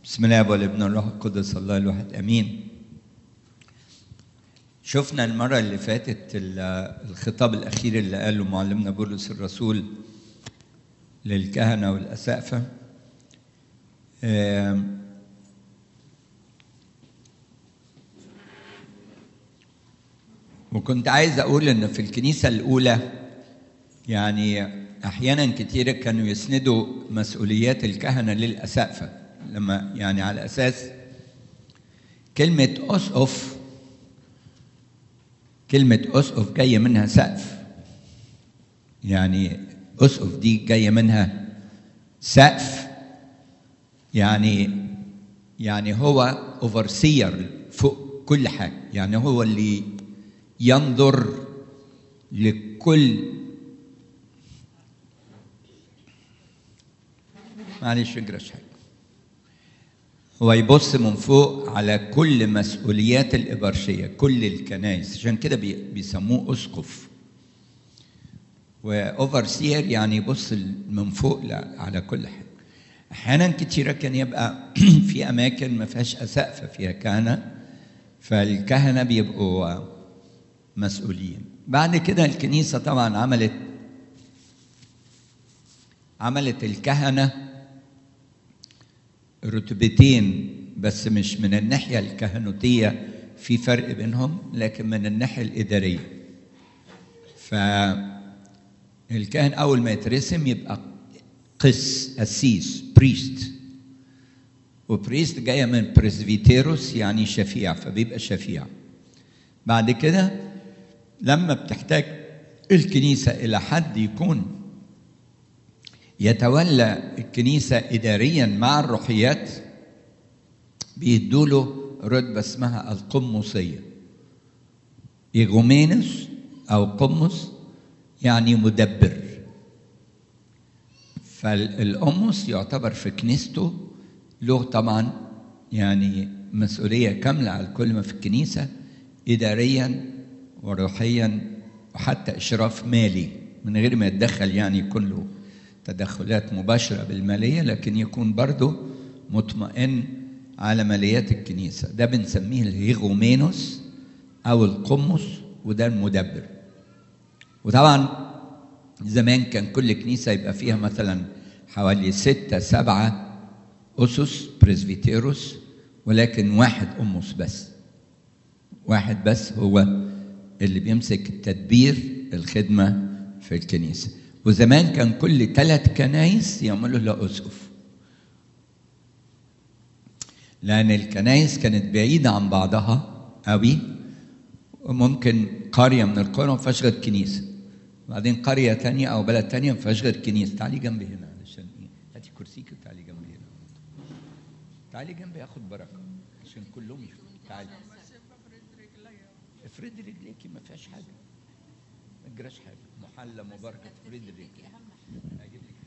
بسم الله والابن والروح القدس الله الواحد امين شفنا المرة اللي فاتت ال- الخطاب الأخير اللي قاله معلمنا بولس الرسول للكهنة والأسقفة آم، وكنت عايز أقول إن في الكنيسة الأولى يعني أحيانا كتيرة كانوا يسندوا مسؤوليات الكهنة للأسقفة لما يعني على أساس كلمة أسقف كلمة أسقف جاية منها سقف يعني أسقف دي جاية منها سقف يعني يعني هو اوفرسير فوق كل حاجة يعني هو اللي ينظر لكل معلش اجرش حاجة هو يبص من فوق على كل مسؤوليات الإبرشية كل الكنائس عشان كده بي- بيسموه أسقف وأوفرسير يعني يبص من فوق ل- على كل حاجة أحيانا كتيرة كان يبقى في أماكن ما فيهاش أسقفة فيها كهنة فالكهنة بيبقوا مسؤولين بعد كده الكنيسة طبعا عملت عملت الكهنة رتبتين بس مش من الناحية الكهنوتية في فرق بينهم لكن من الناحية الإدارية فالكاهن أول ما يترسم يبقى قس أسيس بريست وبريست جاية من بريسفيتيروس يعني شفيع فبيبقى شفيع بعد كده لما بتحتاج الكنيسة إلى حد يكون يتولى الكنيسة إداريا مع الروحيات بيدوا له رتبة اسمها القمصية إيغومينوس أو قمص يعني مدبر فالقمص يعتبر في كنيسته له طبعا يعني مسؤولية كاملة على كل ما في الكنيسة إداريا وروحيا وحتى إشراف مالي من غير ما يتدخل يعني يكون له تدخلات مباشرة بالمالية لكن يكون برضه مطمئن على ماليات الكنيسة ده بنسميه الهيغومينوس أو القمص وده المدبر وطبعا زمان كان كل كنيسة يبقى فيها مثلا حوالي ستة سبعة أسس بريسبيتيروس ولكن واحد أمس بس واحد بس هو اللي بيمسك التدبير الخدمة في الكنيسة وزمان كان كل ثلاث كنايس يعملوا له أسقف لأن الكنايس كانت بعيدة عن بعضها قوي وممكن قرية من القرى ما فيهاش غير كنيسة بعدين قرية تانية أو بلد تانية ما فيهاش غير كنيسة تعالي جنبي هنا علشان إيه هاتي كرسيك وتعالي جنبي هنا تعالي جنبي آخد بركة عشان كلهم يشوفوا تعالي افردي رجليكي ما فيهاش حاجة ما تجراش حاجة محلة مباركة افردي رجليكي أجيب لك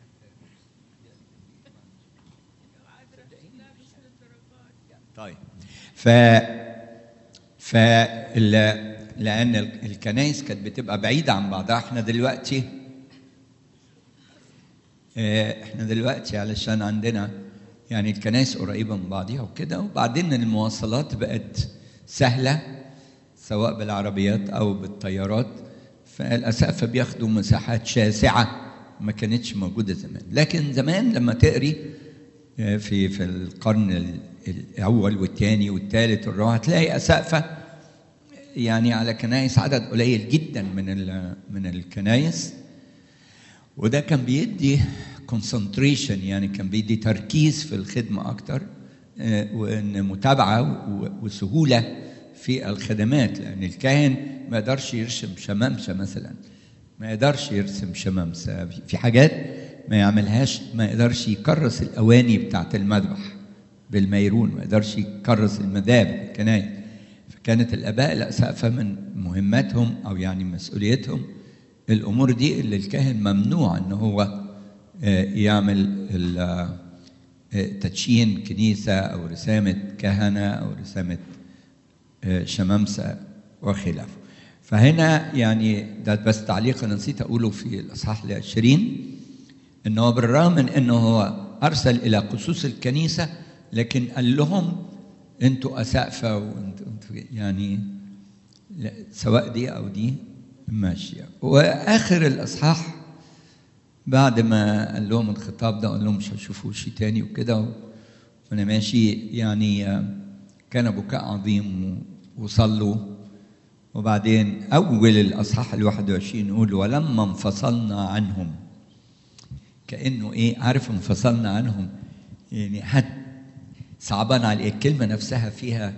طيب ف ف لان الكنائس كانت بتبقى بعيده عن بعضها احنا دلوقتي آه، احنا دلوقتي علشان عندنا يعني الكنائس قريبه من بعضها وكده وبعدين المواصلات بقت سهله سواء بالعربيات او بالطيارات فالاسقفه بياخدوا مساحات شاسعه ما كانتش موجوده زمان لكن زمان لما تقري آه، في في القرن ال- الاول والثاني والثالث والرابع هتلاقي اسقفه يعني على كنايس عدد قليل جدا من ال- من الكنايس وده كان بيدي كونسنتريشن يعني كان بيدي تركيز في الخدمه اكتر آه، وان متابعه و- وسهوله في الخدمات لان الكاهن ما يقدرش يرسم شمامسه مثلا ما يقدرش يرسم شمامسه في- في حاجات ما يعملهاش ما يقدرش يكرس الاواني بتاعت المذبح بالميرون ما يقدرش يكرس المذابح الكنايس فكانت الاباء الاسقفه من مهماتهم او يعني مسؤوليتهم الامور دي اللي الكاهن ممنوع ان هو آه، يعمل ال- آه، تدشين كنيسه او رسامه كهنه او رسامه آه، شمامسه وخلافه فهنا يعني ده بس تعليق انا نسيت اقوله في الاصحاح العشرين ان هو بالرغم من انه هو ارسل الى قصوص الكنيسه لكن قال لهم انتوا اسقفه وانتوا انتوا يعني لا سواء دي او دي ماشيه واخر الاصحاح بعد ما قال لهم الخطاب ده قال لهم مش هشوفوا وشي تاني وكده وانا ماشي يعني كان بكاء عظيم وصلوا وبعدين اول الاصحاح ال 21 يقول ولما انفصلنا عنهم كانه ايه عارف انفصلنا عنهم يعني حد صعبان عليه الكلمه نفسها فيها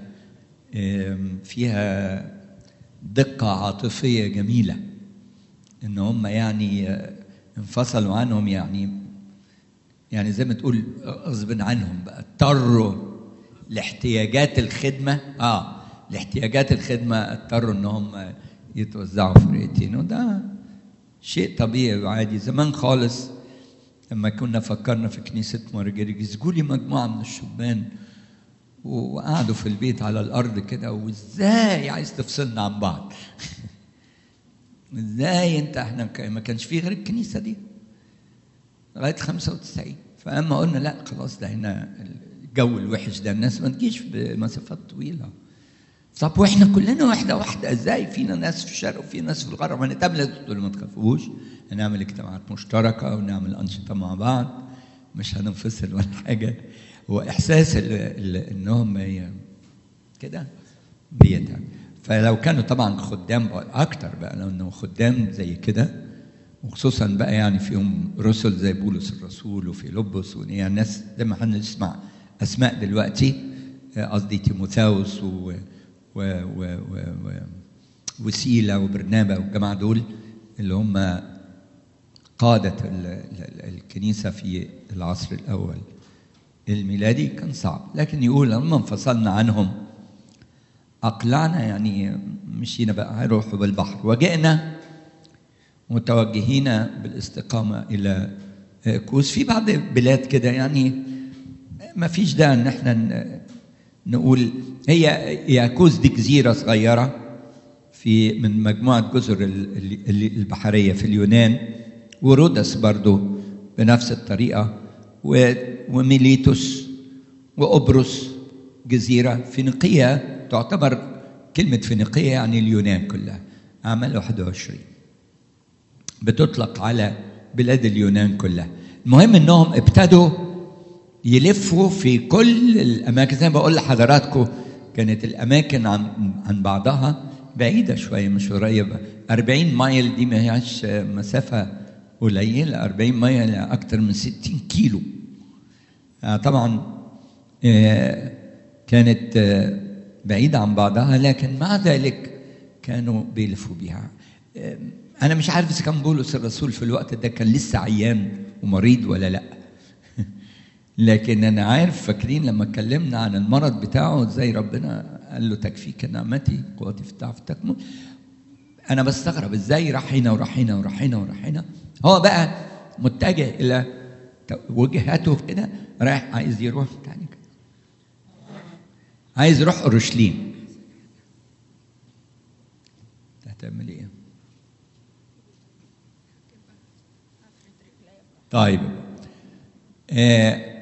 فيها دقه عاطفيه جميله ان هم يعني انفصلوا عنهم يعني يعني زي ما تقول غصب عنهم بقى اضطروا لاحتياجات الخدمه اه لاحتياجات الخدمه اضطروا ان هم يتوزعوا فرقتين وده شيء طبيعي وعادي زمان خالص لما كنا فكرنا في كنيسة مارجريجيز جولي مجموعة من الشبان وقعدوا في البيت على الأرض كده وإزاي عايز تفصلنا عن بعض إزاي أنت إحنا ما كانش فيه غير الكنيسة دي لغاية 95 فأما قلنا لا خلاص ده هنا الجو الوحش ده الناس ما تجيش بمسافات طويلة طب واحنا كلنا واحدة واحدة ازاي فينا ناس في الشرق وفي ناس في الغرب هنتقابل تقول ما تخافوش هنعمل اجتماعات مشتركة ونعمل أنشطة مع بعض مش هننفصل ولا حاجة هو إحساس ال ال إنهم كده بيتعب فلو كانوا طبعا خدام أكتر بقى لو إنه خدام زي كده وخصوصا بقى يعني فيهم رسل زي بولس الرسول وفي لبس يعني الناس زي ما احنا نسمع أسماء دلوقتي قصدي تيموثاوس و و و و و وسيلة وبرنابا والجماعة دول اللي هم قادة الكنيسة في العصر الأول الميلادي كان صعب لكن يقول لما انفصلنا عنهم أقلعنا يعني مشينا بقى هيروحوا بالبحر وجئنا متوجهين بالاستقامة إلى كوس في بعض البلاد كده يعني ما فيش داعي إن احنا نقول هي ياكوز دي جزيرة صغيرة في من مجموعة جزر البحرية في اليونان ورودس برضو بنفس الطريقة وميليتوس وقبرص جزيرة فينيقية تعتبر كلمة فينيقية يعني اليونان كلها أعمال 21 بتطلق على بلاد اليونان كلها المهم انهم ابتدوا يلفوا في كل الاماكن زي ما بقول لحضراتكم كانت الاماكن عن عن بعضها بعيده شويه مش قريبه 40 مايل دي ما هياش مسافه قليله 40 مايل اكثر من 60 كيلو طبعا كانت بعيده عن بعضها لكن مع ذلك كانوا بيلفوا بيها انا مش عارف اذا كان بولس الرسول في الوقت ده كان لسه عيان ومريض ولا لا لكن انا عارف فاكرين لما اتكلمنا عن المرض بتاعه ازاي ربنا قال له تكفيك نعمتي قوتي في الضعف تكمل انا بستغرب ازاي راح هنا وراح هنا وراح هنا وراح هنا هو بقى متجه الى وجهته كده رايح عايز يروح تاني كده عايز يروح اورشليم هتعمل ايه؟ طيب آه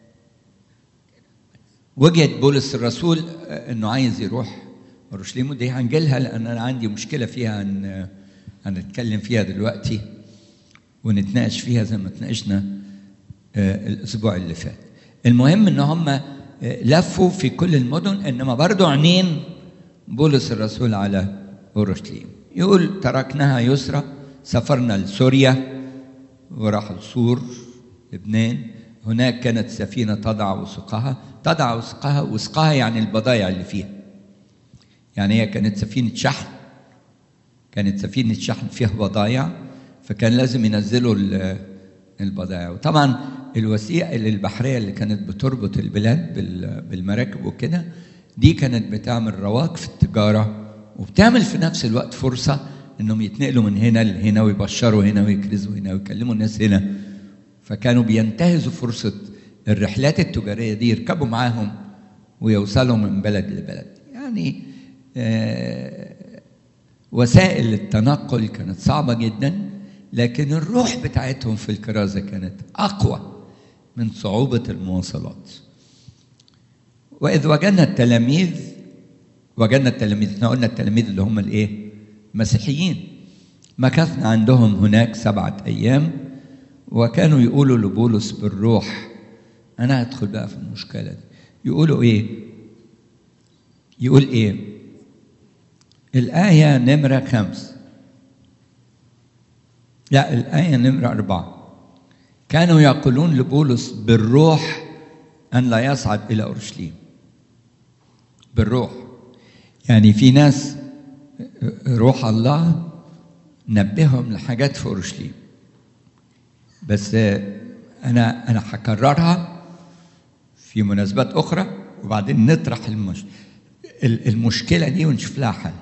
وجهت بولس الرسول انه عايز يروح اورشليم ودي هنجيلها لان انا عندي مشكله فيها ان هنتكلم فيها دلوقتي ونتناقش فيها زي ما اتناقشنا الاسبوع اللي فات. المهم ان هم لفوا في كل المدن انما برضو عينين بولس الرسول على اورشليم. يقول تركناها يسرى سافرنا لسوريا وراح لسور لبنان هناك كانت سفينه تضع وسقها تضع وسقها وسقها يعني البضائع اللي فيها يعني هي كانت سفينة شحن كانت سفينة شحن فيها بضائع فكان لازم ينزلوا البضائع وطبعا الوسائل البحرية اللي كانت بتربط البلاد بالمراكب وكده دي كانت بتعمل رواق في التجارة وبتعمل في نفس الوقت فرصة انهم يتنقلوا من هنا لهنا ويبشروا هنا ويكرزوا هنا ويكلموا الناس هنا فكانوا بينتهزوا فرصة الرحلات التجارية دي يركبوا معاهم ويوصلوا من بلد لبلد يعني آه وسائل التنقل كانت صعبة جدا لكن الروح بتاعتهم في الكرازة كانت أقوى من صعوبة المواصلات وإذ وجدنا التلاميذ وجدنا التلاميذ احنا قلنا التلاميذ اللي هم الايه؟ مسيحيين مكثنا عندهم هناك سبعة أيام وكانوا يقولوا لبولس بالروح أنا هدخل بقى في المشكلة دي يقولوا إيه؟ يقول إيه؟ الآية نمرة خمس لا الآية نمرة أربعة كانوا يقولون لبولس بالروح أن لا يصعد إلى أورشليم بالروح يعني في ناس روح الله نبههم لحاجات في أورشليم بس أنا أنا هكررها في مناسبات أخرى وبعدين نطرح المش... المشكلة دي ونشوف لها حل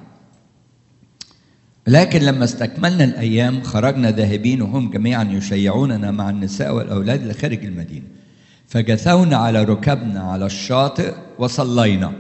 لكن لما استكملنا الأيام خرجنا ذاهبين وهم جميعا يشيعوننا مع النساء والأولاد لخارج المدينة فجثونا على ركبنا على الشاطئ وصلينا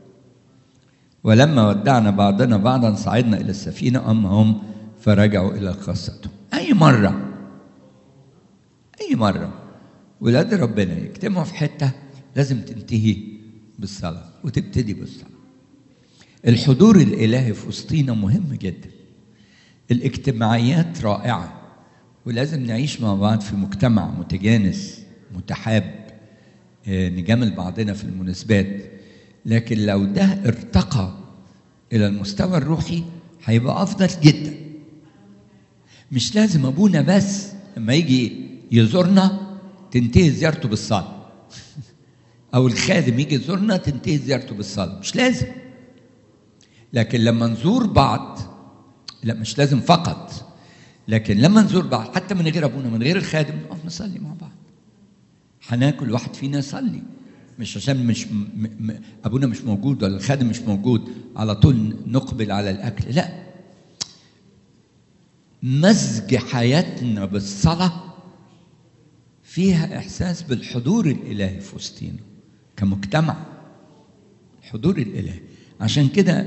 ولما ودعنا بعضنا بعضا صعدنا إلى السفينة أما هم فرجعوا إلى خاصتهم أي مرة أي مرة ولاد ربنا يجتمعوا في حتة لازم تنتهي بالصلاة وتبتدي بالصلاة الحضور الإلهي في وسطينا مهم جدا الاجتماعيات رائعة ولازم نعيش مع بعض في مجتمع متجانس متحاب نجامل بعضنا في المناسبات لكن لو ده ارتقى إلى المستوى الروحي هيبقى أفضل جدا مش لازم أبونا بس لما يجي يزورنا تنتهي زيارته بالصلاة أو الخادم يجي يزورنا تنتهي زيارته بالصلاة مش لازم لكن لما نزور بعض لا مش لازم فقط لكن لما نزور بعض حتى من غير ابونا من غير الخادم نقف نصلي مع بعض هناكل واحد فينا يصلي مش عشان مش م م ابونا مش موجود ولا الخادم مش موجود على طول نقبل على الاكل لا مزج حياتنا بالصلاه فيها احساس بالحضور الالهي في وسطينا كمجتمع الحضور الالهي عشان كده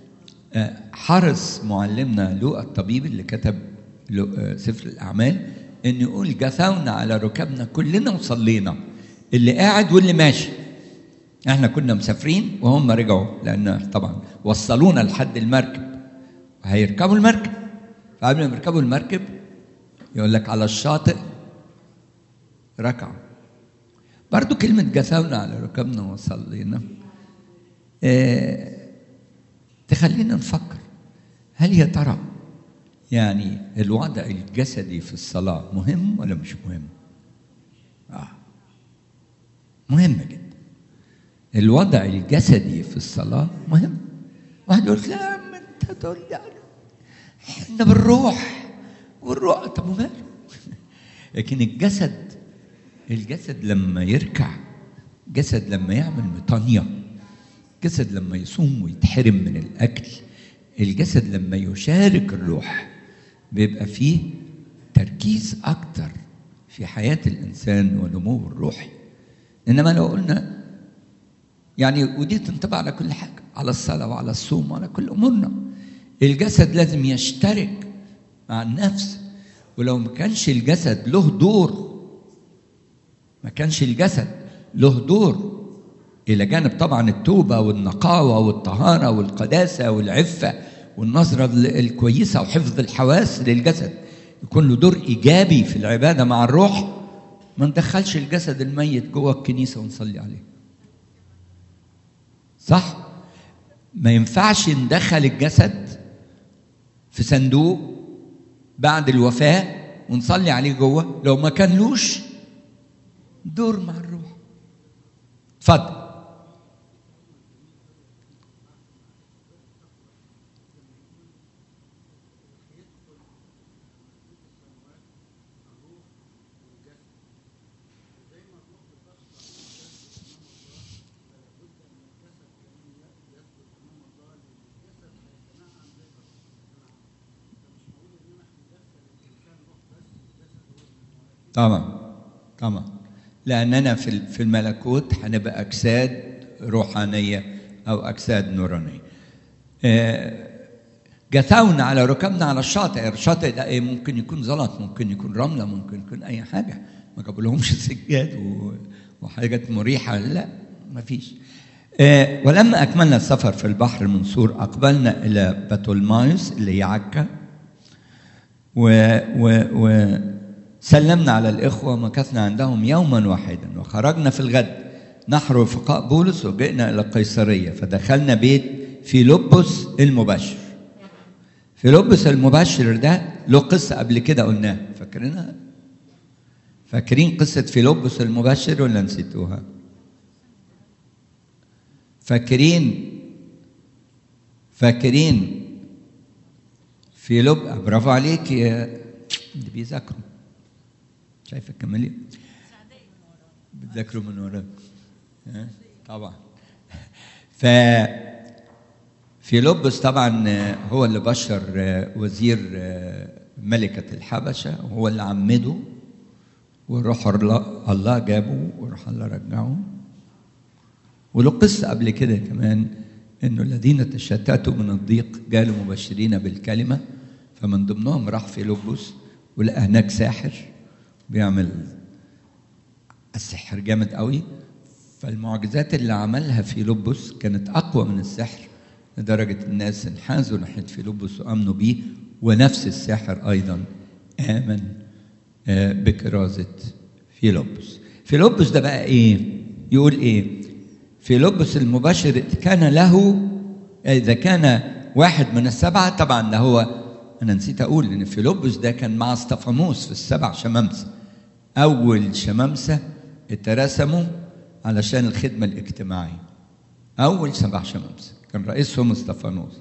حرص معلمنا لوقا الطبيب اللي كتب سفر الاعمال ان يقول جثونا على ركبنا كلنا وصلينا اللي قاعد واللي ماشي احنا كنا مسافرين وهم رجعوا لان طبعا وصلونا لحد المركب هيركبوا المركب فقبل ما يركبوا المركب يقول لك على الشاطئ ركعوا برضو كلمة جثونا على ركبنا وصلينا اه تخلينا نفكر هل يا ترى يعني الوضع الجسدي في الصلاة مهم ولا مش مهم؟ آه. مهم جدا الوضع الجسدي في الصلاة مهم واحد يقول لا ما انت تقول يعني احنا بالروح والروح طب وماله لكن الجسد الجسد لما يركع جسد لما يعمل مطانيه الجسد لما يصوم ويتحرم من الاكل الجسد لما يشارك الروح بيبقى فيه تركيز اكتر في حياه الانسان ونموه الروحي انما لو قلنا يعني ودي تنطبق على كل حاجه على الصلاه وعلى الصوم وعلى كل امورنا الجسد لازم يشترك مع النفس ولو ما كانش الجسد له دور ما كانش الجسد له دور إلى جانب طبعا التوبة والنقاوة والطهارة والقداسة والعفة والنظرة الكويسة وحفظ الحواس للجسد يكون له دور إيجابي في العبادة مع الروح ما ندخلش الجسد الميت جوه الكنيسة ونصلي عليه صح؟ ما ينفعش ندخل الجسد في صندوق بعد الوفاة ونصلي عليه جوه لو ما كانلوش دور مع الروح اتفضل طبعا طبعا لأننا في في الملكوت هنبقى أجساد روحانية أو أجساد نورانية. جثونا على ركبنا على الشاطئ، الشاطئ ده إيه؟ ممكن يكون زلط، ممكن يكون رملة، ممكن يكون أي حاجة، ما جابوا لهمش سجاد وحاجات مريحة، لا ما فيش. آه، ولما أكملنا السفر في البحر من سور أقبلنا إلى بطولمايوس اللي هي عكا و و وسلمنا على الإخوة ومكثنا عندهم يوما واحدا وخرجنا في الغد نحو رفقاء بولس وجئنا إلى قيصرية فدخلنا بيت فيلبس المبشر فيلبس المبشر ده له قصة قبل كده قلناها فاكرينها؟ فاكرين قصة فيلبس المبشر ولا نسيتوها؟ فاكرين فاكرين في لب برافو عليك يا اللي بيذاكروا شايفه كمالي بتذاكروا من وراك ها؟ طبعا ف في لبس طبعا هو اللي بشر وزير ملكة الحبشة وهو اللي عمده وروح الله الله جابه وروح الله رجعه وله قصة قبل كده كمان انه الذين تشتتوا من الضيق جالوا مبشرين بالكلمة فمن ضمنهم راح في لبس ولقى هناك ساحر بيعمل السحر جامد قوي فالمعجزات اللي عملها في لبس كانت اقوى من السحر لدرجة الناس انحازوا ناحية في لبس وامنوا بيه ونفس الساحر ايضا امن بكرازة في لبس في لبس ده بقى ايه يقول ايه في لبس المبشر كان له إذا كان واحد من السبعة طبعا ده هو أنا نسيت أقول إن في لبس ده كان مع استفانوس في السبع شمامسة أول شمامسة اترسموا علشان الخدمة الاجتماعية أول سبع شمامسة كان رئيسهم استفانوس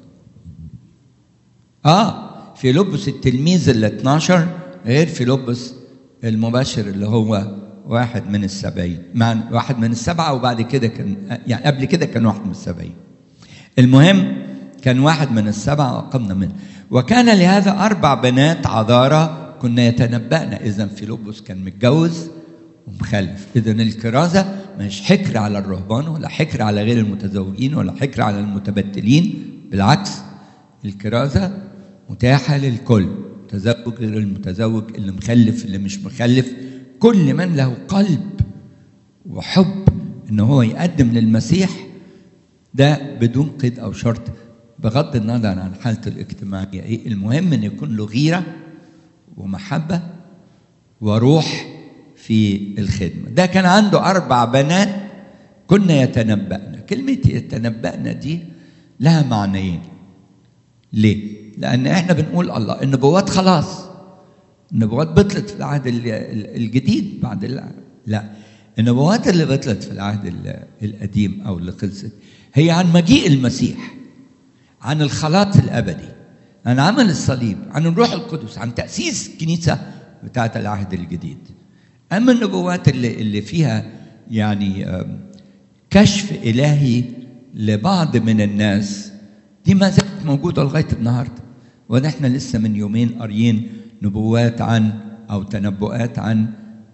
آه في لبس التلميذ ال 12 غير في لبس المبشر اللي هو واحد من السبعين مع واحد من السبعة وبعد كده كان يعني قبل كده كان واحد من السبعين المهم كان واحد من السبعة وقمنا منه وكان لهذا أربع بنات عذارى كنا يتنبأنا إذا فيلبس كان متجوز ومخلف إذا الكرازة مش حكر على الرهبان ولا حكر على غير المتزوجين ولا حكر على المتبتلين بالعكس الكرازة متاحة للكل متزوج غير المتزوج اللي مخلف اللي مش مخلف كل من له قلب وحب ان هو يقدم للمسيح ده بدون قيد او شرط بغض النظر عن حالته الاجتماعيه ايه المهم ان يكون له غيره ومحبه وروح في الخدمه ده كان عنده اربع بنات كنا يتنبأنا كلمه يتنبأنا دي لها معنيين ليه لان احنا بنقول الله النبوات خلاص النبوات بطلت في العهد الجديد بعد العهد. لا النبوات اللي بطلت في العهد القديم او اللي خلصت هي عن مجيء المسيح عن الخلاص الابدي عن عمل الصليب عن الروح القدس عن تاسيس الكنيسه بتاعه العهد الجديد اما النبوات اللي اللي فيها يعني كشف الهي لبعض من الناس دي ما زالت موجوده لغايه النهارده ونحن لسه من يومين قاريين نبوات عن او تنبؤات عن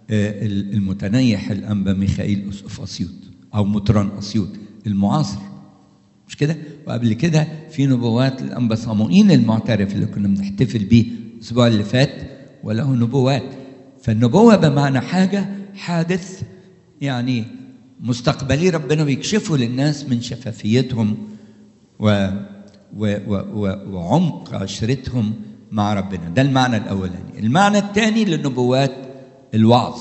المتنيح الانبا ميخائيل اسيوط او مطران اسيوط المعاصر مش كده وقبل كده في نبوات الانبا صموئيل المعترف اللي كنا بنحتفل بيه الاسبوع اللي فات وله نبوات فالنبوه بمعنى حاجه حادث يعني مستقبلي ربنا بيكشفه للناس من شفافيتهم و و و وعمق عشرتهم مع ربنا ده المعنى الاولاني المعنى الثاني للنبوات الوعظ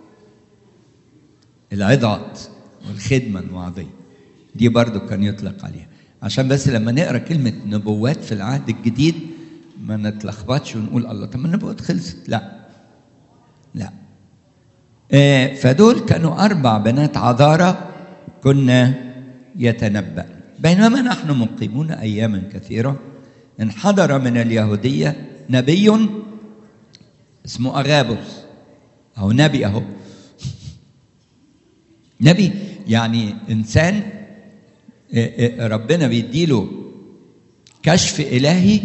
العظات والخدمه الوعظيه دي برضو كان يطلق عليها عشان بس لما نقرا كلمه نبوات في العهد الجديد ما نتلخبطش ونقول الله طب ما النبوات خلصت لا لا آه فدول كانوا اربع بنات عذارى كنا يتنبأ بينما نحن مقيمون اياما كثيره انحدر من اليهودية نبي اسمه أغابوس أو نبي أهو نبي يعني إنسان ربنا بيديله كشف إلهي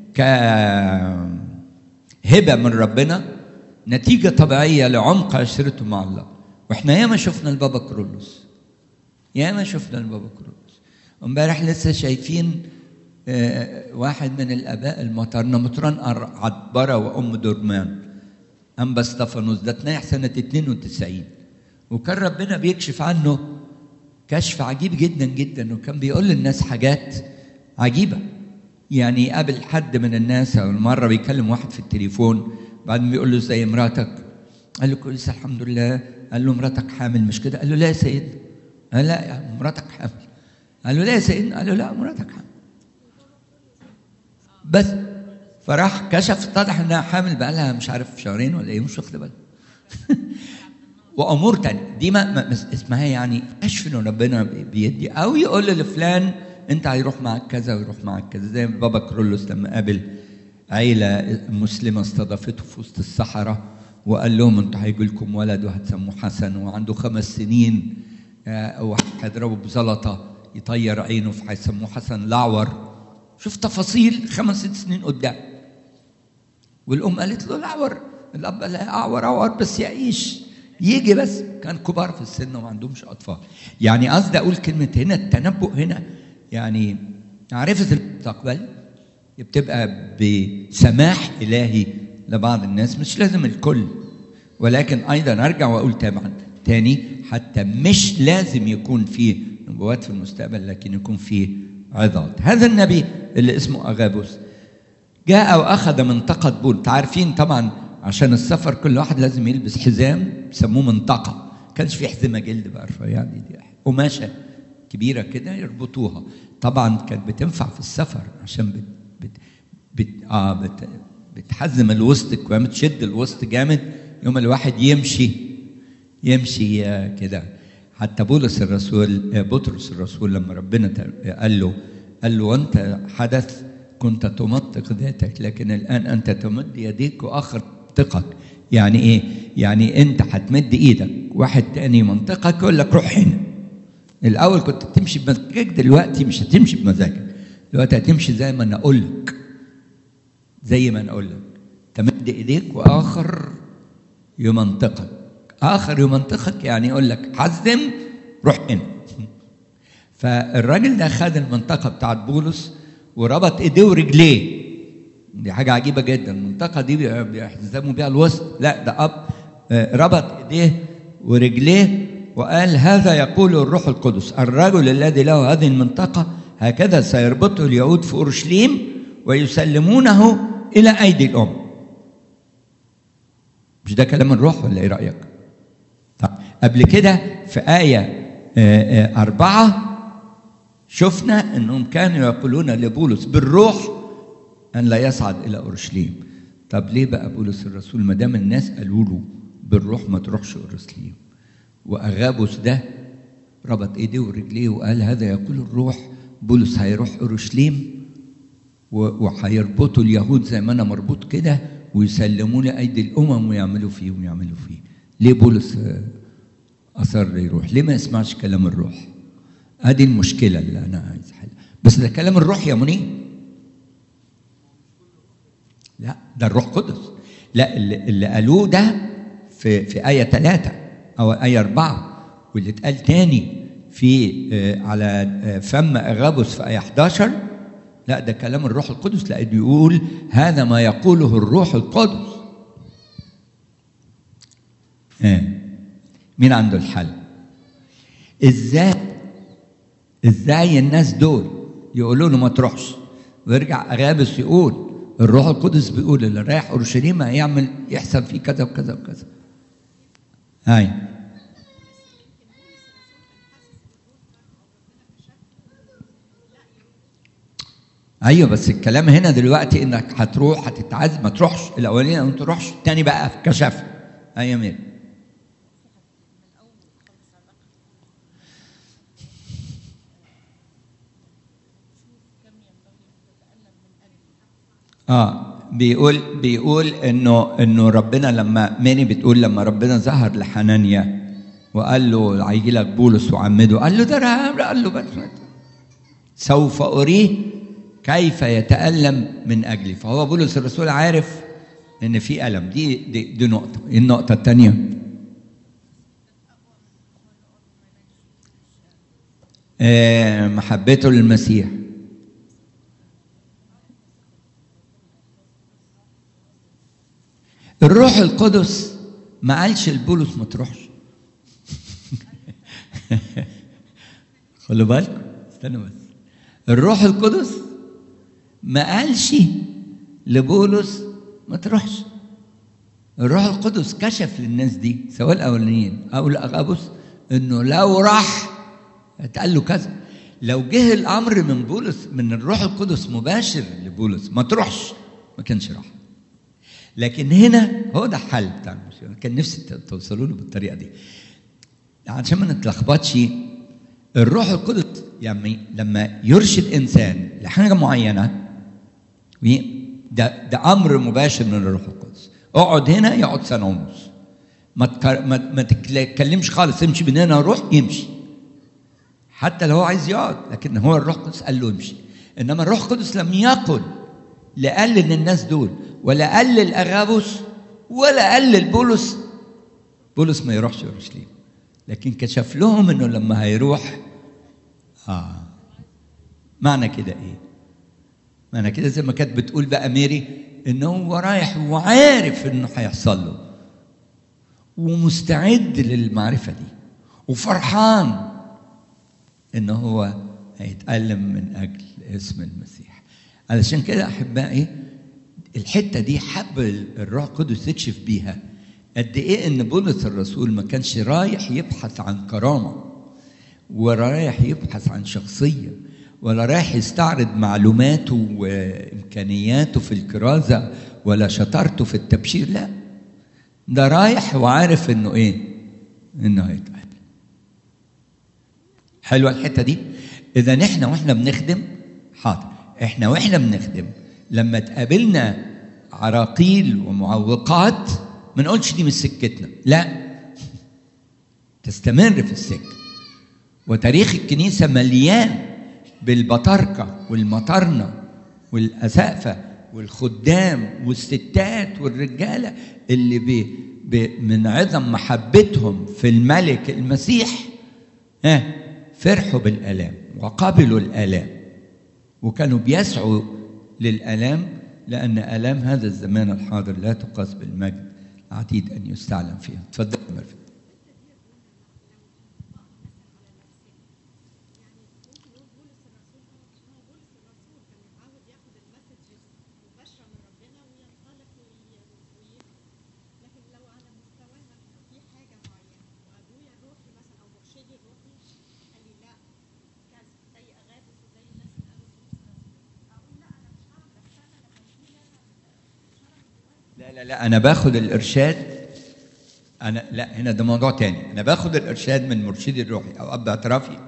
كهبة من ربنا نتيجة طبيعية لعمق عشرته مع الله واحنا ياما شفنا البابا كرولوس ياما شفنا البابا كرولوس امبارح لسه شايفين واحد من الاباء المطرنا مطران عبره وام درمان انبا استفانوس ده اتنيح سنه 92 وكان ربنا بيكشف عنه كشف عجيب جدا جدا وكان بيقول للناس حاجات عجيبه يعني قابل حد من الناس او مره بيكلم واحد في التليفون بعدين بيقول له ازاي مراتك قال له كويس الحمد لله قال له مراتك حامل مش كده قال له لا يا سيدنا قال لا يا مراتك حامل قال له لا يا سيدنا قال له لا مراتك حامل بس فراح كشف اتضح انها حامل بقى لها مش عارف شهرين ولا ايه مش واخد بالك وامور تانية دي ما, ما اسمها يعني كشف انه ربنا بيدي او يقول لفلان انت هيروح معك كذا ويروح معك كذا زي بابا كرولوس لما قابل عيلة مسلمة استضافته في وسط الصحراء وقال لهم انتوا هيجي لكم ولد وهتسموه حسن وعنده خمس سنين وهيضربه بزلطة يطير عينه فهيسموه حسن الأعور شوف تفاصيل خمس ست سنين قدام والأم قالت له الأعور الأب قال أعور أعور بس يعيش يجي بس كان كبار في السن وما عندهمش أطفال يعني قصدي أقول كلمة هنا التنبؤ هنا يعني معرفة المستقبل بتبقى بسماح إلهي لبعض الناس مش لازم الكل ولكن أيضا أرجع وأقول طبعا تاني حتى مش لازم يكون فيه نبوات في المستقبل لكن يكون فيه عظات هذا النبي اللي اسمه أغابوس جاء وأخذ منطقة بول عارفين طبعا عشان السفر كل واحد لازم يلبس حزام بيسموه منطقة كانش في حزمة جلد بقى يعني دي قماشة كبيرة كده يربطوها طبعا كانت بتنفع في السفر عشان بت بت بت آه بت بتحزم الوسط كمان تشد الوسط جامد يوم الواحد يمشي يمشي كده حتى بولس الرسول بطرس الرسول لما ربنا قال له قال له وانت حدث كنت تمطق ذاتك لكن الان انت تمد يديك واخر منطقك يعني ايه؟ يعني انت هتمد ايدك واحد تاني منطقك يقول لك روح هنا الاول كنت بتمشي بمزاجك دلوقتي مش هتمشي بمزاجك دلوقتي هتمشي زي ما انا اقول لك زي ما انا اقول لك تمد ايديك واخر يمنطقك اخر يمنطقك يعني يقول لك حزم روح هنا فالراجل ده خد المنطقه بتاعت بولس وربط ايديه ورجليه دي حاجه عجيبه جدا المنطقه دي بيحزموا بيها الوسط لا ده اب ربط ايديه ورجليه وقال هذا يقول الروح القدس الرجل الذي له هذه المنطقه هكذا سيربطه اليهود في اورشليم ويسلمونه الى ايدي الامم مش ده كلام الروح ولا ايه رايك طب قبل كده في آية أربعة شفنا أنهم كانوا يقولون لبولس بالروح أن لا يصعد إلى أورشليم طب ليه بقى بولس الرسول ما دام الناس قالوا له بالروح ما تروحش أورشليم وأغابوس ده ربط إيديه ورجليه وقال هذا يقول الروح بولس هيروح أورشليم وهيربطوا اليهود زي ما أنا مربوط كده ويسلموا لأيدي الأمم ويعملوا فيه ويعملوا فيه ليه بولس أصر يروح ليه ما يسمعش كلام الروح هذه المشكلة اللي أنا عايز أحلها بس ده كلام الروح يا منير لا ده الروح قدس لا اللي, اللي قالوه ده في في آية ثلاثة أو آية أربعة واللي اتقال تاني في على فم أغابوس في آية 11 لا ده كلام الروح القدس لا بيقول هذا ما يقوله الروح القدس آه. مين عنده الحل ازاي ازاي الناس دول يقولوا له ما تروحش ويرجع اغابس يقول الروح القدس بيقول اللي رايح اورشليم هيعمل يحصل فيه كذا وكذا وكذا هاي ايوه بس الكلام هنا دلوقتي انك هتروح هتتعذب ما تروحش الاولاني ما تروحش الثاني بقى كشف ايوه مين اه بيقول بيقول انه انه ربنا لما ماني بتقول لما ربنا ظهر لحنانيا وقال له هيجي لك بولس وعمده قال له ده قال له بس سوف اريه كيف يتألم من أجلي فهو بولس الرسول عارف إن في ألم دي دي, دي نقطة إيه النقطة الثانية آه محبته للمسيح الروح القدس ما قالش لبولس ما تروحش خلوا بالكم استنوا بس الروح القدس ما قالش لبولس ما تروحش الروح القدس كشف للناس دي سواء الاولانيين او الاغابوس انه لو راح اتقال له كذا لو جه الامر من بولس من الروح القدس مباشر لبولس ما تروحش ما كانش راح لكن هنا هو ده الحل بتاع المشكله كان نفسي توصلوا له بالطريقه دي عشان ما نتلخبطش الروح القدس يعني لما يرشد انسان لحاجه معينه ده ده امر مباشر من الروح القدس اقعد هنا يقعد سنه ونص ما ما, ما تتكلمش خالص امشي من هنا روح يمشي حتى لو هو عايز يقعد لكن هو الروح القدس قال له امشي انما الروح القدس لم يقل لقال للناس دول ولا قال للاغابوس ولا قال لبولس بولس ما يروحش اورشليم لكن كشف لهم انه لما هيروح اه معنى كده ايه؟ معنى كده زي ما كانت بتقول بقى ميري ان هو رايح وعارف انه هيحصل له ومستعد للمعرفه دي وفرحان ان هو هيتألم من اجل اسم المسيح علشان كده احبائي الحته دي حب الروح القدس يكشف بيها قد ايه ان بولس الرسول ما كانش رايح يبحث عن كرامه ولا رايح يبحث عن شخصيه ولا رايح يستعرض معلوماته وامكانياته في الكرازه ولا شطارته في التبشير لا ده رايح وعارف انه ايه انه هيتقابل حلوه الحته دي اذا احنا واحنا بنخدم حاضر احنا واحنا بنخدم لما تقابلنا عراقيل ومعوقات ما نقولش دي مش سكتنا لا تستمر في السكه وتاريخ الكنيسه مليان بالبطاركه والمطرنه والاسقفه والخدام والستات والرجاله اللي بي بي من عظم محبتهم في الملك المسيح ها فرحوا بالالام وقبلوا الالام وكانوا بيسعوا للالام لان الام هذا الزمان الحاضر لا تقاس بالمجد عتيد ان يستعلم فيها تفضل يا مرفت لا لا لا انا باخد الارشاد انا لا هنا ده موضوع تاني انا باخد الارشاد من مرشدي الروحي او اب اعترافي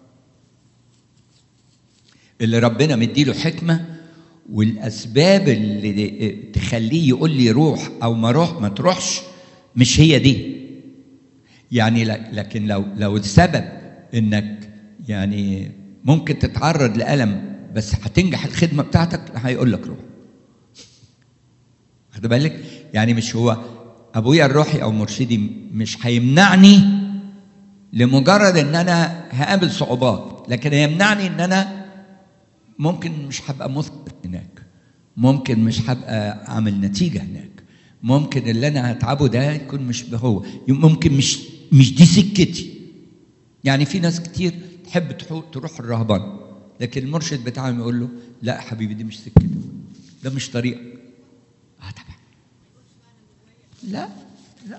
اللي ربنا مديله حكمه والاسباب اللي تخليه يقول لي روح او ما روح ما تروحش مش هي دي يعني لكن لو لو السبب انك يعني ممكن تتعرض لالم بس هتنجح الخدمه بتاعتك هيقول لك روح واخد بالك يعني مش هو ابويا الروحي او مرشدي مش هيمنعني لمجرد ان انا هقابل صعوبات لكن هيمنعني ان انا ممكن مش هبقى مثبت هناك ممكن مش هبقى عامل نتيجه هناك ممكن اللي انا هتعبه ده يكون مش هو ممكن مش مش دي سكتي يعني في ناس كتير تحب تروح الرهبان لكن المرشد بتاعهم يقول له لا حبيبي دي مش سكتك ده مش طريقك اه طبعا لا لا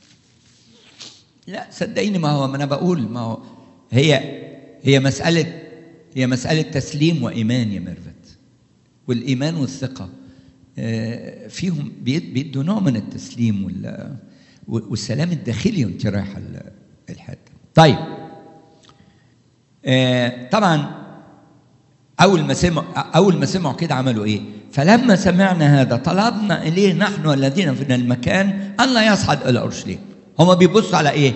لا صدقيني ما هو ما انا بقول ما هو هي هي مسألة هي مسألة تسليم وإيمان يا ميرفت والإيمان والثقة فيهم بيدوا نوع من التسليم والسلام الداخلي وانت رايحة الحتة طيب طبعا أول ما سمعوا أول ما سمعوا كده عملوا إيه؟ فلما سمعنا هذا طلبنا إليه نحن الذين في المكان أن لا يصعد إلى أورشليم هما بيبصوا على إيه؟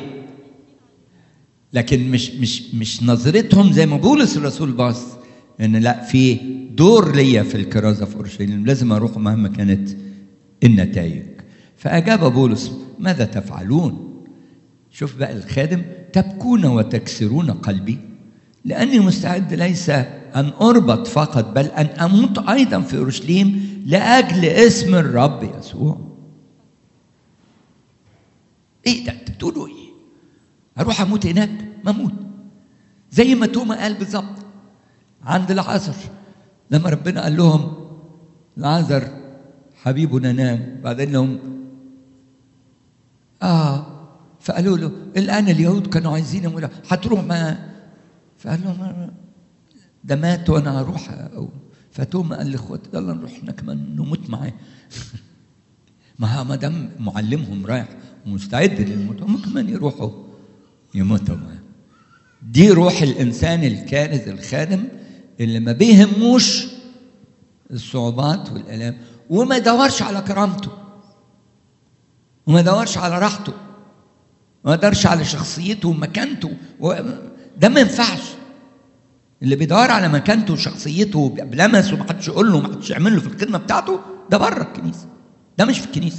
لكن مش مش مش نظرتهم زي ما بولس الرسول باص ان لا في دور ليا في الكرازه في اورشليم لازم اروح مهما كانت النتائج فاجاب بولس ماذا تفعلون شوف بقى الخادم تبكون وتكسرون قلبي لاني مستعد ليس ان اربط فقط بل ان اموت ايضا في اورشليم لاجل اسم الرب يسوع ايه ده انت بتقولوا ايه اروح اموت هناك ما اموت زي ما توما قال بالظبط عند العذر لما ربنا قال لهم العذر حبيبنا نام بعدين لهم اه فقالوا له الان اليهود كانوا عايزين يقولوا هتروح معاه فقال لهم ده مات وانا هروح أو فتوما قال لاخوته يلا نروح احنا كمان نموت معاه ما ما دام معلمهم رايح ومستعد للموت هم كمان يروحوا يموتوا معاه دي روح الانسان الكارث الخادم اللي ما بيهموش الصعوبات والالام وما يدورش على كرامته وما يدورش على راحته وما يدورش على شخصيته ومكانته ده ما ينفعش اللي بيدور على مكانته وشخصيته بلمس ومحدش يقول له ومحدش يعمل له في الخدمه بتاعته ده بره الكنيسه ده مش في الكنيسه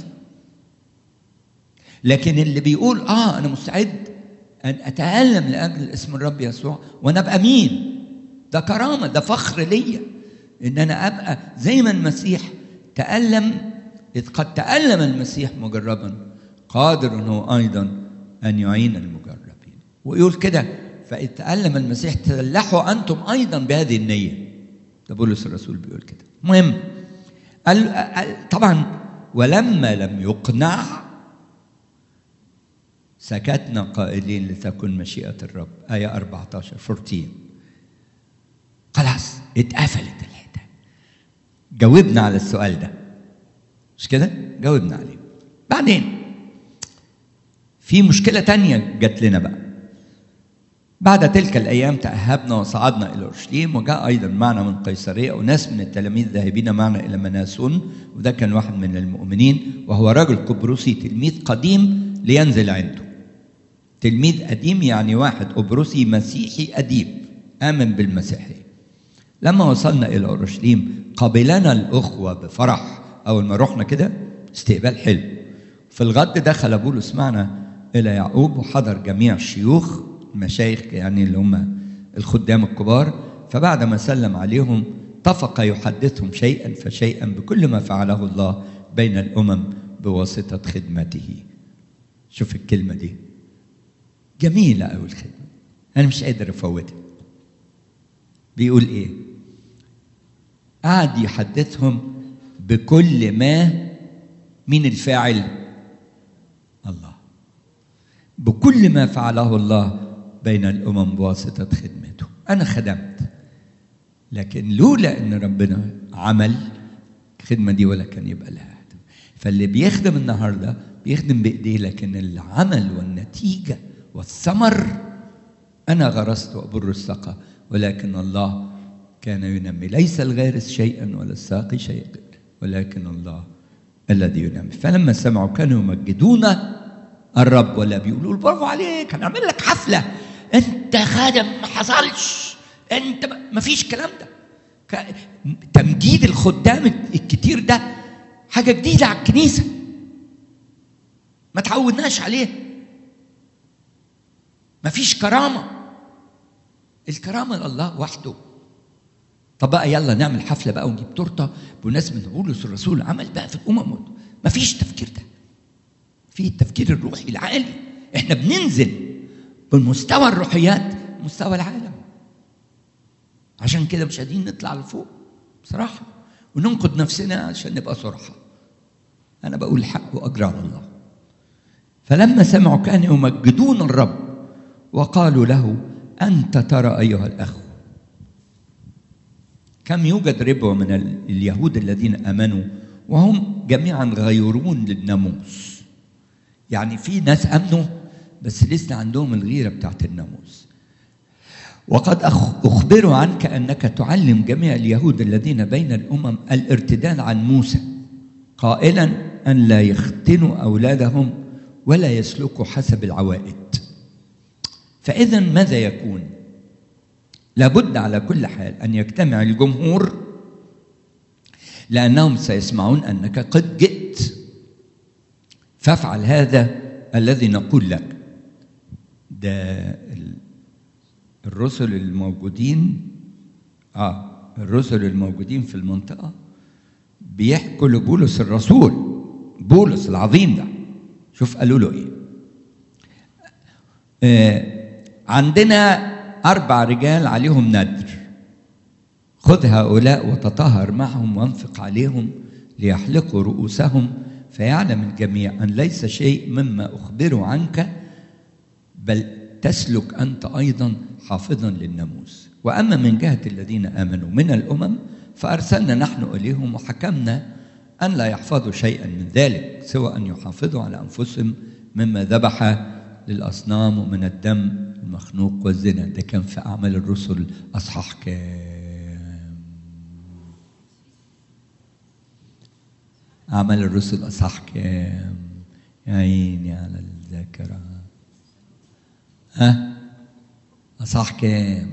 لكن اللي بيقول اه انا مستعد ان اتالم لاجل اسم الرب يسوع وانا ابقى مين ده كرامه ده فخر ليا ان انا ابقى زي ما المسيح تالم اذ قد تالم المسيح مجربا قادر هو ايضا ان يعين المجربين ويقول كده فإذ تألم المسيح تسلحوا أنتم أيضا بهذه النية ده بولس الرسول بيقول كده المهم قال طبعا ولما لم يقنع سكتنا قائلين لتكن مشيئة الرب آية 14 14 خلاص اتقفلت الحتة جاوبنا على السؤال ده مش كده؟ جاوبنا عليه بعدين في مشكلة تانية جات لنا بقى بعد تلك الأيام تأهبنا وصعدنا إلى أورشليم وجاء أيضا معنا من قيصرية أناس من التلاميذ ذاهبين معنا إلى مناسون وده كان واحد من المؤمنين وهو رجل قبرصي تلميذ قديم لينزل عنده تلميذ قديم يعني واحد قبرصي مسيحي قديم آمن بالمسيحية لما وصلنا إلى أورشليم قبلنا الأخوة بفرح أول ما رحنا كده استقبال حلو في الغد دخل بولس معنا إلى يعقوب وحضر جميع الشيوخ المشايخ يعني اللي هم الخدام الكبار فبعد ما سلم عليهم طفق يحدثهم شيئا فشيئا بكل ما فعله الله بين الامم بواسطه خدمته شوف الكلمه دي جميله قوي الخدمه انا مش قادر افوتها بيقول ايه قعد يحدثهم بكل ما مين الفاعل الله بكل ما فعله الله بين الامم بواسطه خدمته انا خدمت لكن لولا ان ربنا عمل الخدمه دي ولا كان يبقى لها هدف فاللي بيخدم النهارده بيخدم بايديه لكن العمل والنتيجه والثمر انا غرست وابر السقى ولكن الله كان ينمي ليس الغارس شيئا ولا الساقي شيئا ولكن الله الذي ينمي فلما سمعوا كانوا يمجدون الرب ولا بيقولوا له برافو عليك هنعمل لك حفله انت خادم ما حصلش انت ما فيش كلام ده تمجيد الخدام الكتير ده حاجه جديده على الكنيسه ما تعودناش عليه ما فيش كرامه الكرامه لله وحده طب بقى يلا نعمل حفله بقى ونجيب تورته بمناسبه بولس الرسول عمل بقى في الامم ما فيش تفكير ده في التفكير الروحي العالي احنا بننزل بمستوى الروحيات مستوى العالم عشان كده مش قادرين نطلع لفوق بصراحة وننقد نفسنا عشان نبقى صرحة أنا بقول الحق وأجرى على الله فلما سمعوا كانوا يمجدون الرب وقالوا له أنت ترى أيها الأخ كم يوجد ربوة من اليهود الذين آمنوا وهم جميعا غيرون للناموس يعني في ناس امنوا بس لسه عندهم الغيره بتاعت الناموس وقد اخبروا عنك انك تعلم جميع اليهود الذين بين الامم الارتداد عن موسى قائلا ان لا يختنوا اولادهم ولا يسلكوا حسب العوائد فاذا ماذا يكون لابد على كل حال ان يجتمع الجمهور لانهم سيسمعون انك قد جئت فافعل هذا الذي نقول لك ده الرسل الموجودين اه الرسل الموجودين في المنطقه بيحكوا لبولس الرسول بولس العظيم ده شوف قالوا له ايه آه عندنا أربع رجال عليهم ندر خذ هؤلاء وتطهر معهم وانفق عليهم ليحلقوا رؤوسهم فيعلم الجميع أن ليس شيء مما أخبره عنك بل تسلك أنت أيضا حافظا للناموس وأما من جهة الذين آمنوا من الأمم فأرسلنا نحن إليهم وحكمنا أن لا يحفظوا شيئا من ذلك سوى أن يحافظوا على أنفسهم مما ذبح للأصنام ومن الدم المخنوق والزنا ده كان في أعمال الرسل أصحاح كام أعمال الرسل أصحاح كام يا عيني على الذاكرة ها أصحاح كام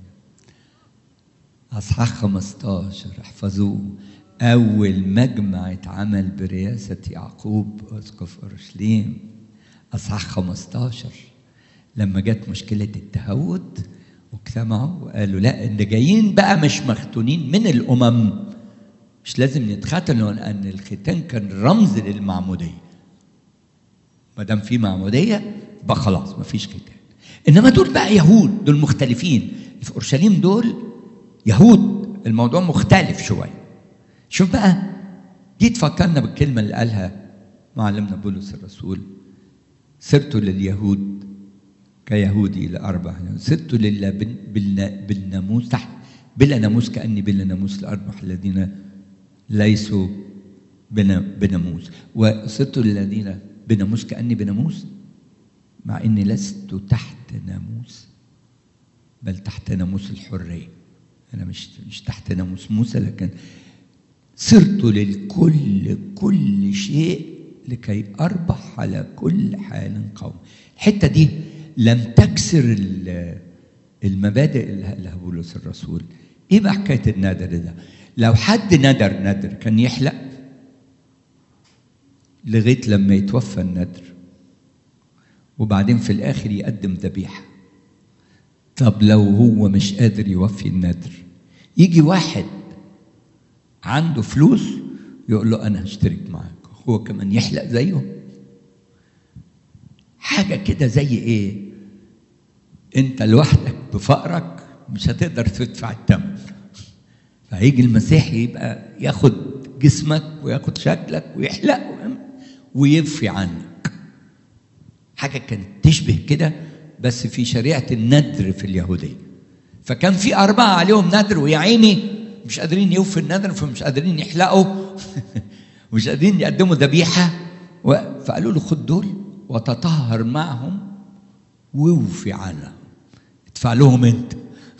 أصحاح 15 احفظوه أول مجمع اتعمل برئاسة يعقوب أسقف أورشليم أصحاح 15 لما جت مشكلة التهود واجتمعوا وقالوا لا اللي جايين بقى مش مختونين من الأمم مش لازم يتختنوا لأن الختان كان رمز للمعمودية ما دام في معمودية يبقى خلاص مفيش ختان إنما دول بقى يهود دول مختلفين في أورشليم دول يهود الموضوع مختلف شوية شوف بقى دي تفكرنا بالكلمة اللي قالها معلمنا بولس الرسول سرت لليهود كيهودي لأربع سرت لله بالناموس تحت بلا ناموس كأني بلا ناموس لأربع الذين ليسوا بناموس وصرت للذين بناموس كأني بناموس مع إني لست تحت ناموس بل تحت ناموس الحرية أنا مش مش تحت ناموس موسى لكن صرت للكل كل شيء لكي أربح على كل حال قوم الحتة دي لم تكسر المبادئ اللي قالها بولس الرسول ايه بقى حكايه النذر ده لو حد ندر ندر كان يحلق لغايه لما يتوفى الندر وبعدين في الاخر يقدم ذبيحه طب لو هو مش قادر يوفي الندر يجي واحد عنده فلوس يقول له انا هشترك معاك هو كمان يحلق زيه حاجه كده زي ايه انت لوحدك بفقرك مش هتقدر تدفع الثمن فهيجي المسيح يبقى ياخد جسمك وياخد شكلك ويحلق ويفي عنك حاجه كانت تشبه كده بس في شريعه الندر في اليهوديه فكان في اربعه عليهم ندر ويا عيني مش قادرين يوفوا الندر فمش قادرين يحلقوا مش قادرين يقدموا ذبيحه فقالوا له خد دول وتطهر معهم ووفي عنهم ادفع لهم انت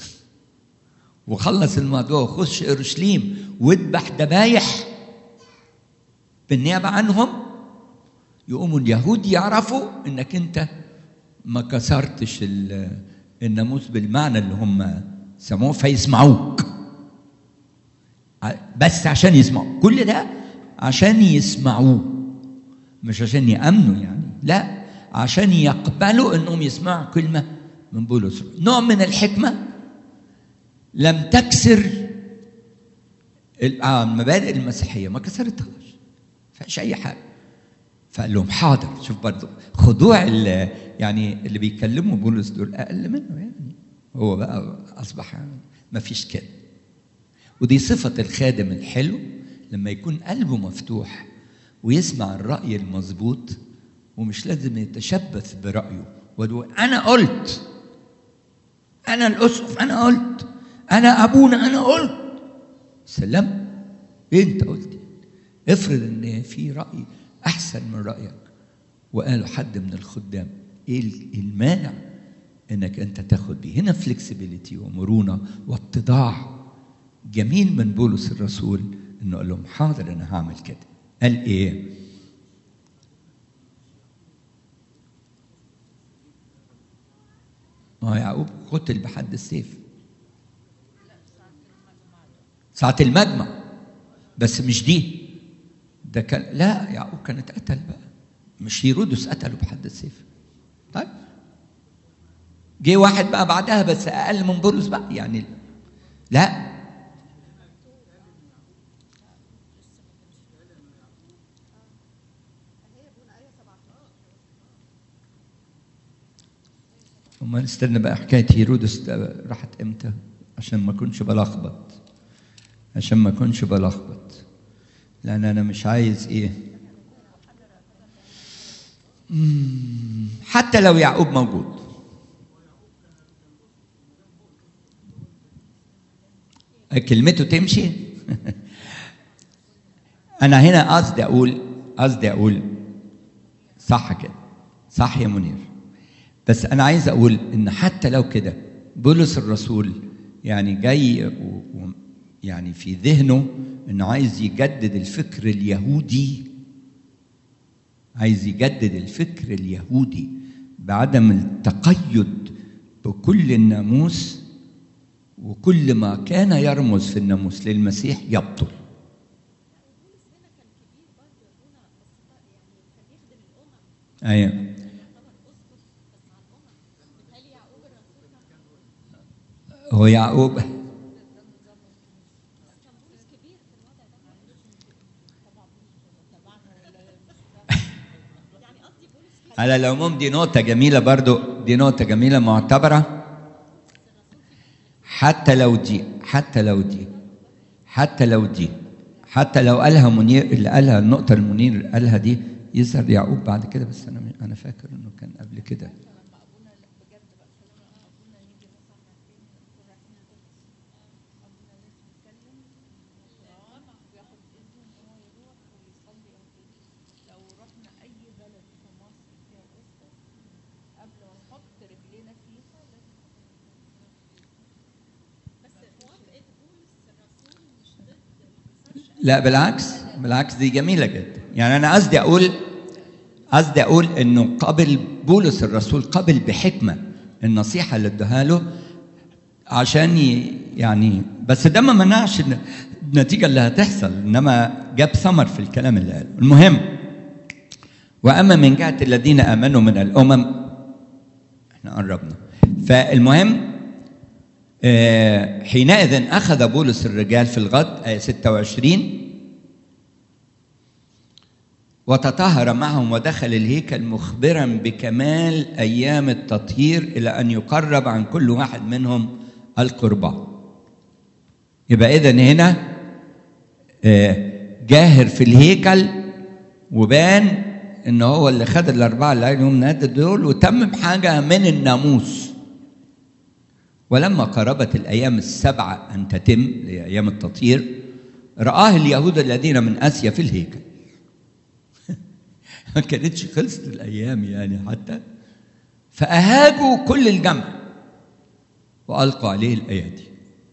وخلص الموضوع وخش اورشليم واذبح ذبايح بالنيابه عنهم يقوموا اليهود يعرفوا انك انت ما كسرتش الناموس بالمعنى اللي هم سموه فيسمعوك بس عشان يسمعوا كل ده عشان يسمعوه مش عشان يامنوا يعني لا عشان يقبلوا انهم يسمعوا كلمه من بولس نوع من الحكمه لم تكسر المبادئ المسيحيه ما كسرتهاش فيش اي حاجه فقال لهم حاضر شوف برضه خضوع يعني اللي بيكلموا بولس دول اقل منه يعني هو بقى اصبح ما فيش كده ودي صفه الخادم الحلو لما يكون قلبه مفتوح ويسمع الراي المظبوط ومش لازم يتشبث برايه ويقول انا قلت انا الاسقف انا قلت انا ابونا انا قلت سلام إيه انت قلت افرض ان في راي احسن من رايك وقالوا حد من الخدام ايه المانع انك انت تاخد بيه هنا فلكسبيليتي ومرونه واتضاع جميل من بولس الرسول انه قال لهم حاضر انا هعمل كده قال ايه ما يعقوب قتل بحد السيف ساعة المجمع بس مش دي ده كان لا يعقوب كان اتقتل بقى مش هيرودس قتله بحد السيف طيب جه واحد بقى بعدها بس اقل من بولس بقى يعني لا وما نستنى بقى حكايه هيرودس ده راحت امتى عشان ما اكونش بلخبط عشان ما اكونش بلخبط لان انا مش عايز ايه مم، حتى لو يعقوب موجود كلمته تمشي انا هنا قصدي اقول قصدي اقول صح كده صح يا منير بس انا عايز اقول ان حتى لو كده بولس الرسول يعني جاي و و يعني في ذهنه انه عايز يجدد الفكر اليهودي عايز يجدد الفكر اليهودي بعدم التقيد بكل الناموس وكل ما كان يرمز في الناموس للمسيح يبطل ايوه هو يعقوب على العموم دي نقطة جميلة برضو دي نقطة جميلة معتبرة حتى لو دي حتى لو دي حتى لو دي حتى لو قالها منير اللي قالها النقطة المنير قالها دي يظهر يعقوب بعد كده بس أنا أنا فاكر إنه كان قبل كده لا بالعكس بالعكس دي جميلة جدا يعني أنا قصدي أقول قصدي أقول إنه قبل بولس الرسول قبل بحكمة النصيحة اللي اداها له عشان ي- يعني بس ده ما منعش إن- النتيجة اللي هتحصل إنما جاب ثمر في الكلام اللي قاله المهم وأما من جهة الذين آمنوا من الأمم احنا قربنا فالمهم آه، حينئذ أخذ بولس الرجال في الغد آية 26 وتطهر معهم ودخل الهيكل مخبرا بكمال أيام التطهير إلى أن يقرب عن كل واحد منهم القربان يبقى إذن هنا آه، جاهر في الهيكل وبان ان هو اللي خد الاربعه اللي عليهم نادى دول وتم بحاجه من الناموس ولما قربت الايام السبعه ان تتم اللي هي ايام التطهير رآه اليهود الذين من اسيا في الهيكل ما كانتش خلصت الايام يعني حتى فاهاجوا كل الجمع والقوا عليه الايادي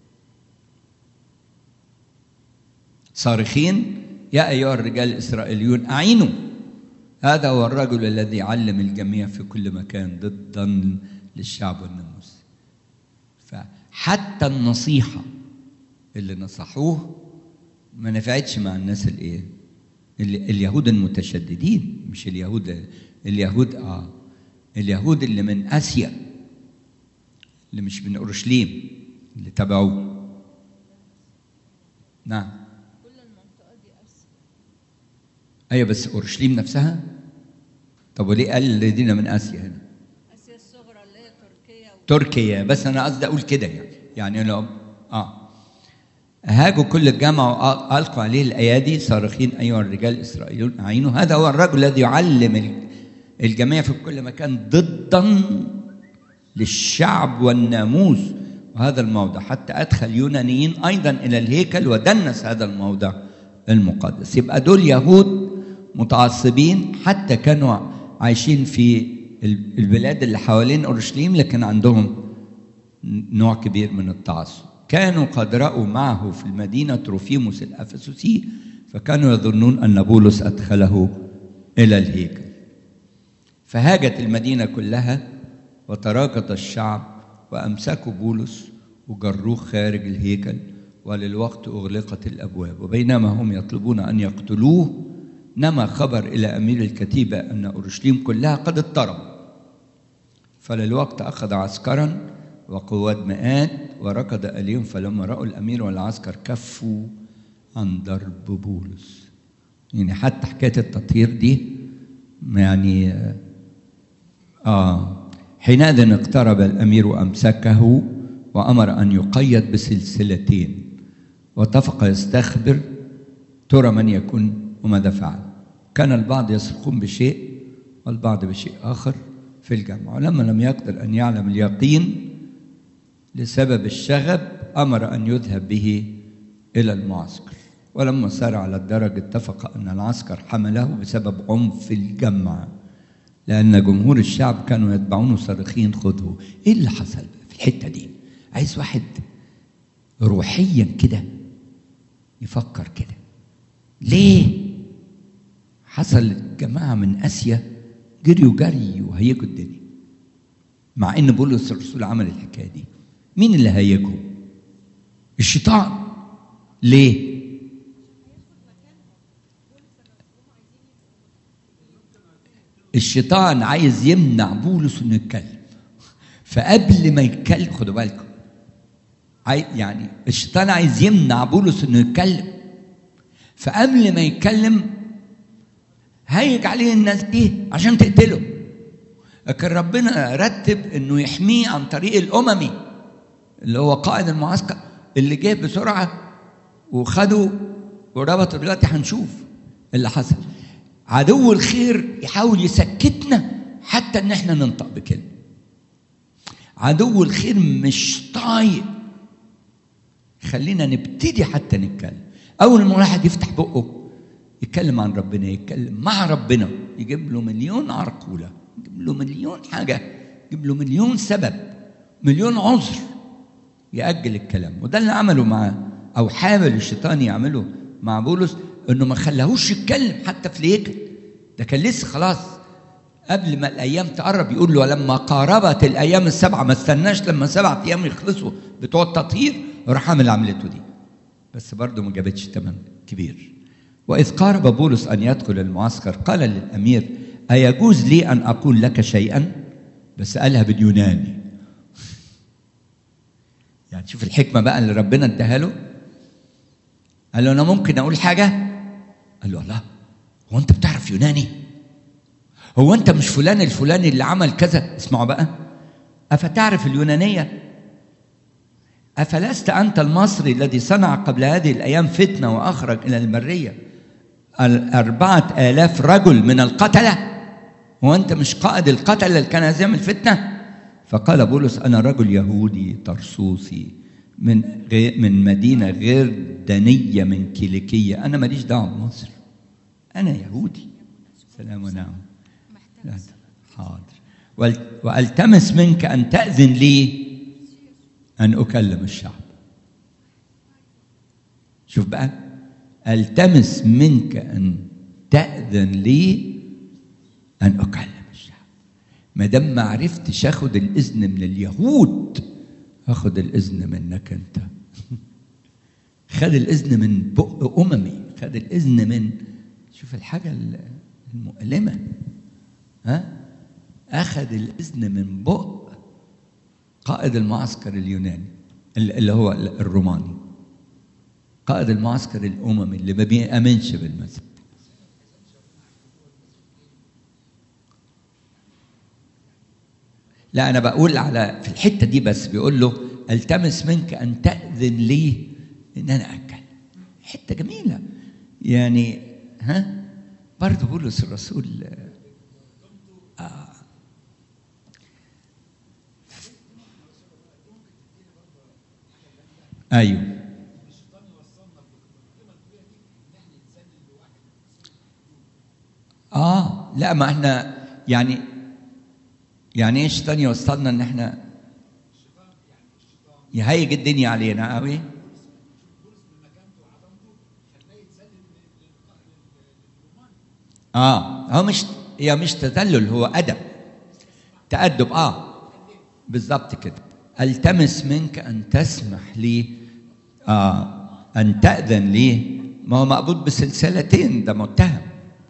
صارخين يا ايها الرجال الاسرائيليون اعينوا هذا هو الرجل الذي علم الجميع في كل مكان ضدا للشعب والناموس فحتى النصيحة اللي نصحوه ما نفعتش مع الناس الايه ال- اليهود المتشددين مش اليهود اليهود اه اليهود اللي من اسيا اللي مش من اورشليم اللي تبعوه نعم كل المنطقة دي أسيا ايوه بس اورشليم نفسها طب وليه قال الذين من اسيا هنا آسيا الصغرى اللي هي تركيا و... تركيا بس انا قصدي اقول كده يعني يعني لو اه هاجوا كل الجامعة وألقوا عليه الأيادي صارخين أيها الرجال الإسرائيليون أعينوا هذا هو الرجل الذي يعلم ال- الجميع في كل مكان ضدا للشعب والناموس وهذا الموضع حتى أدخل يونانيين أيضا إلى الهيكل ودنس هذا الموضع المقدس يبقى دول يهود متعصبين حتى كانوا عايشين في ال- البلاد اللي حوالين أورشليم لكن عندهم نوع كبير من التعصب كانوا قد رأوا معه في المدينة تروفيموس الأفسسي فكانوا يظنون أن بولس أدخله إلى الهيكل فهاجت المدينة كلها وتراكت الشعب وأمسكوا بولس وجروه خارج الهيكل وللوقت أغلقت الأبواب وبينما هم يطلبون أن يقتلوه نما خبر إلى أمير الكتيبة أن أورشليم كلها قد اضطرب فللوقت أخذ عسكرا وقوات مئات وركض إليهم فلما رأوا الأمير والعسكر كفوا عن ضرب بولس يعني حتى حكاية التطهير دي يعني آه حينئذ اقترب الامير وامسكه وامر ان يقيد بسلسلتين واتفق يستخبر ترى من يكون وماذا فعل كان البعض يصرخون بشيء والبعض بشيء اخر في الجمع ولما لم يقدر ان يعلم اليقين لسبب الشغب امر ان يذهب به الى المعسكر ولما سار على الدرج اتفق ان العسكر حمله بسبب عنف الجمع لان جمهور الشعب كانوا يتبعونه صارخين خذه ايه اللي حصل في الحته دي عايز واحد روحيا كده يفكر كده ليه حصل جماعه من اسيا جريوا جري وهيجوا الدنيا مع ان بولس الرسول عمل الحكايه دي مين اللي هيجهم الشيطان ليه الشيطان عايز يمنع بولس انه يتكلم فقبل ما يتكلم خدوا بالكم عاي- يعني الشيطان عايز يمنع بولس انه يتكلم فقبل ما يتكلم هيج عليه الناس دي عشان تقتله لكن ربنا رتب انه يحميه عن طريق الاممي اللي هو قائد المعسكر اللي جه بسرعه وخده وربطه دلوقتي هنشوف اللي حصل عدو الخير يحاول يسكتنا حتى ان احنا ننطق بكلمه عدو الخير مش طايق خلينا نبتدي حتى نتكلم اول ما الواحد يفتح بقه يتكلم عن ربنا يتكلم مع ربنا يجيب له مليون عرقوله يجيب له مليون حاجه يجيب له مليون سبب مليون عذر يأجل الكلام وده اللي عمله مع أو حاول الشيطان يعمله مع بولس إنه ما خلاهوش يتكلم حتى في الهيكل ده كان لسه خلاص قبل ما الأيام تقرب يقول له لما قاربت الأيام السبعة ما استناش لما سبعة أيام يخلصوا بتوع التطهير راح عامل عملته دي بس برضه ما جابتش ثمن كبير وإذ قارب بولس أن يدخل المعسكر قال للأمير أيجوز لي أن أقول لك شيئا بس قالها باليوناني يعني شوف الحكمة بقى اللي ربنا اداها له قال له أنا ممكن أقول حاجة قال له لا هو أنت بتعرف يوناني هو أنت مش فلان الفلاني اللي عمل كذا اسمعوا بقى أفتعرف اليونانية أفلست أنت المصري الذي صنع قبل هذه الأيام فتنة وأخرج إلى البرية الأربعة آلاف رجل من القتلة هو أنت مش قائد القتلة اللي كان عايز يعمل فتنة فقال بولس أنا رجل يهودي ترسوسي من غير من مدينة غير دنية من كيليكية أنا ماليش دعوة بمصر أنا يهودي سلام ونعم لا حاضر وال- والتمس منك ان تاذن لي ان اكلم الشعب شوف بقى التمس منك ان تاذن لي ان اكلم الشعب ما دام ما عرفتش اخد الاذن من اليهود اخد الاذن منك انت خد الاذن من بق اممي خد الاذن من شوف الحاجه المؤلمه ها اخذ الاذن من بق قائد المعسكر اليوناني اللي هو الروماني قائد المعسكر الاممي اللي ما بيامنش بالمذهب لا انا بقول على في الحته دي بس بيقول له التمس منك ان تاذن لي ان انا اتكلم حته جميله يعني ها برضه بولس الرسول آه ايوه اه لا ما احنا يعني يعني ايه الشيطان يوصلنا ان احنا يهيج الدنيا علينا قوي اه هو مش هي مش تذلل هو ادب تادب اه بالظبط كده التمس منك ان تسمح لي آه ان تاذن لي ما هو مقبوض بسلسلتين ده متهم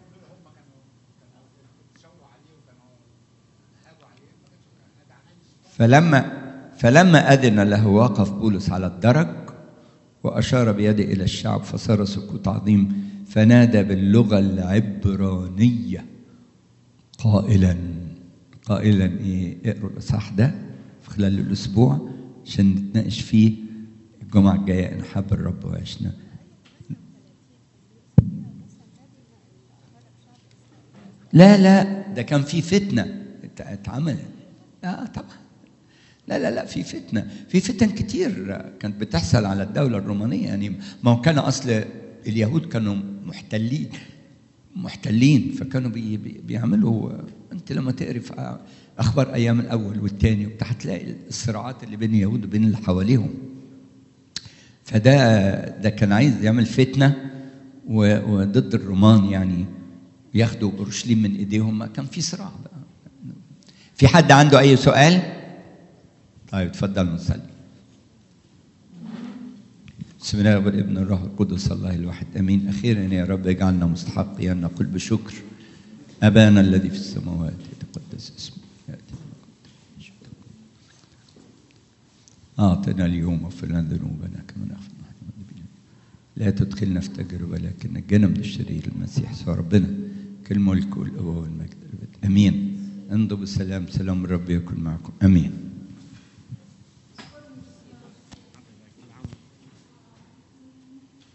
فلما فلما أذن له وقف بولس على الدرج وأشار بيده إلى الشعب فصار سكوت عظيم فنادى باللغة العبرانية قائلا قائلا ايه اقروا الاصحاح ده في خلال الاسبوع عشان نتناقش فيه الجمعه الجايه ان حب الرب وعشنا لا لا ده كان في فتنه ات- اتعملت لا طبعا لا لا لا في فتنه في فتن كتير كانت بتحصل على الدوله الرومانيه يعني ما هو كان اصل اليهود كانوا محتلين محتلين فكانوا بي بي بيعملوا انت لما تقري في اخبار ايام الاول والثاني وبتاع هتلاقي الصراعات اللي بين اليهود وبين اللي حواليهم فده ده كان عايز يعمل فتنه و- وضد الرومان يعني ياخدوا اورشليم من ايديهم ما كان في صراع بقى في حد عنده اي سؤال؟ طيب اتفضل نصلي بسم الله والابن الروح القدس الله الواحد امين اخيرا يا رب اجعلنا مستحقين ان نقول بشكر ابانا الذي في السماوات يتقدس اسمك ياتي ملكوتك. اعطنا اليوم واغفر لنا ذنوبنا كما نغفر نحن المذنبين لا تدخلنا في تجربه لكن نجنا من الشرير المسيح سوى ربنا كل الملك والقوه والمجد الأبد. امين انضوا بالسلام سلام الرب يكن معكم امين